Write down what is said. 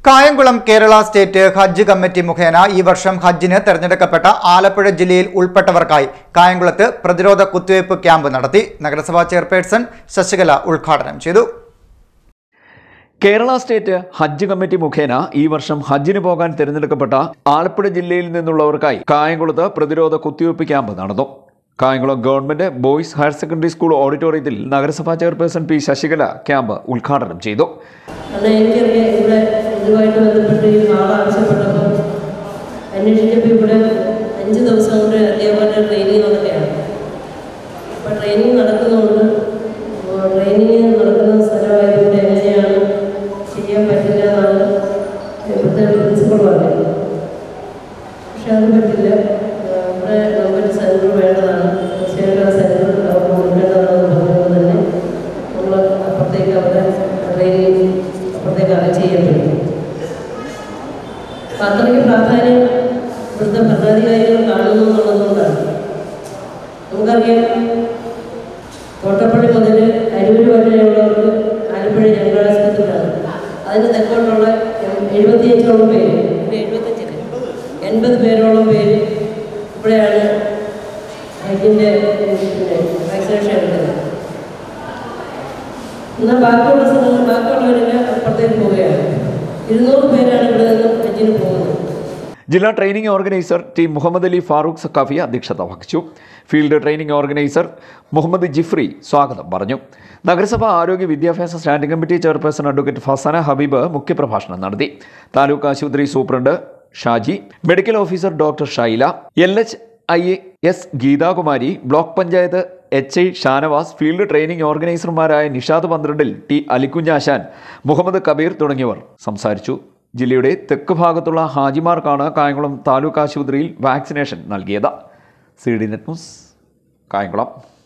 Kayamkulam Kerala state Hajj committee മുഖേന ഈ വർഷം ഹജ്ജിന് തെരഞ്ഞെടുക്കപ്പെട്ട ആലപ്പുഴ ജില്ലയിൽ ഉൾപ്പെട്ടവർക്കായി കായംകുളത്ത് പ്രതിരോധ കുത്തിവയ്പ് ക്യാമ്പ് നടത്തി നഗരസഭാ ചെയർപേഴ്സൺ ശശികല ഉദ്ഘാടനം ചെയ്തു കേരള സ്റ്റേറ്റ് ഹജ്ജ് കമ്മിറ്റി മുഖേന ഈ വർഷം ഹജ്ജിന് പോകാൻ തിരഞ്ഞെടുക്കപ്പെട്ട ആലപ്പുഴ ജില്ലയിൽ നിന്നുള്ളവർക്കായി കായംകുളത്ത് പ്രതിരോധ കുത്തിവയ്പ് ക്യാമ്പ് നടന്നു Kayamkulam government boys higher secondary school ഓഡിറ്റോറിയത്തിൽ നഗരസഭാ ചെയർപേഴ്സൺ പി ശശികല ക്യാമ്പ് ഉദ്ഘാടനം ചെയ്തു കാരണം എനിക്കറിയാം ഇവിടെ ഇതുമായിട്ട് ബന്ധപ്പെട്ട് ഈ ആൾ ആവശ്യപ്പെട്ടപ്പോൾ അന്വേഷിച്ചപ്പോൾ ഇവിടെ അഞ്ച് ദിവസം കൊണ്ട് അധ്യാപകരുടെ ട്രെയിനിങ് നടക്കുകയാണ് അപ്പോൾ ട്രെയിനിങ് നടക്കുന്നതുകൊണ്ട് ട്രെയിനിങ് നടക്കുന്ന സ്ഥലമായതുകൊണ്ട് എങ്ങനെയാണ് ചെയ്യാൻ പറ്റില്ല എന്നാണ് ഇവിടുത്തെ പ്രിൻസിപ്പൾ പറഞ്ഞത് പക്ഷെ അത് പറ്റില്ല ആ, ഇവിടെ നമുക്കൊരു സെൻറ്റർ വേണ്ടതാണ് തീർച്ചയായിട്ടും ആ സെൻറ്റർ അവർക്ക് കൊടുക്കേണ്ടതാണെന്ന് പറഞ്ഞുകൊണ്ട് തന്നെ നമ്മൾ അപ്പുറത്തേക്ക് അവരെ ട്രെയിനിങ് അപ്പുറത്തേക്ക് അറേഞ്ച് ചെയ്യപ്പെട്ടു അപ്പം അത്രയ്ക്ക് പ്രാധാന്യം ഇവിടുത്തെ ഭരണാധികാരികൾ കാണുന്നു എന്നുള്ളതുകൊണ്ടാണ് നമുക്കറിയാം കോട്ടപ്പള്ളി മുതൽ അരൂർ വരെയുള്ളവർക്ക് ആലപ്പുഴ ജനറൽ ആശുപത്രിയിലാണ് അതിന് തെക്കോട്ടുള്ള എഴുപത്തിയഞ്ചോളം പേര് ഇവിടെ എഴുപത്തഞ്ചില്ല എൺപത് പേരോളം പേര് ഇവിടെയാണ് ഹൈറ്റിൻ്റെ പിന്നെ വാക്സിനേഷൻ എടുക്കുന്നത് എന്നാൽ ബാക്കിയുള്ള സ്ഥലങ്ങൾ ബാക്കിയുള്ളവരെല്ലാം അപ്പുറത്തേക്ക് പോവുകയാണ് ഇരുന്നൂറ് പേരാണ് ഇവിടെ നിന്നും ഹജ്ജിന് പോകുന്നത് ജില്ലാ training organiser T Muhammad Ali Farooq Saqafi അധ്യക്ഷത വഹിച്ചു field training organiser Muhammad Jifri സ്വാഗതം പറഞ്ഞു നഗരസഭ ആരോഗ്യ വിദ്യാഭ്യാസ standing committee chairperson advocate Fasana Habeeb മുഖ്യപ്രഭാഷണം നടത്തി താലൂക്ക് ആശുപത്രി superintendent Shaji medical officer doctor Shaila L H I S Geethakumari block panchayat H I Shanavas field training ഓർഗനൈസർമാരായ നിഷാദ് പന്ത്രണ്ടിൽ ടി അലിക്കുഞ്ഞാശാൻ മുഹമ്മദ് കബീർ തുടങ്ങിയവർ സംസാരിച്ചു ജില്ലയുടെ തെക്ക് ഭാഗത്തുള്ള ഹാജിമാർക്കാണ് കായംകുളം താലൂക്ക് ആശുപത്രിയിൽ വാക്സിനേഷൻ നൽകിയത് C D net news Kayamkulam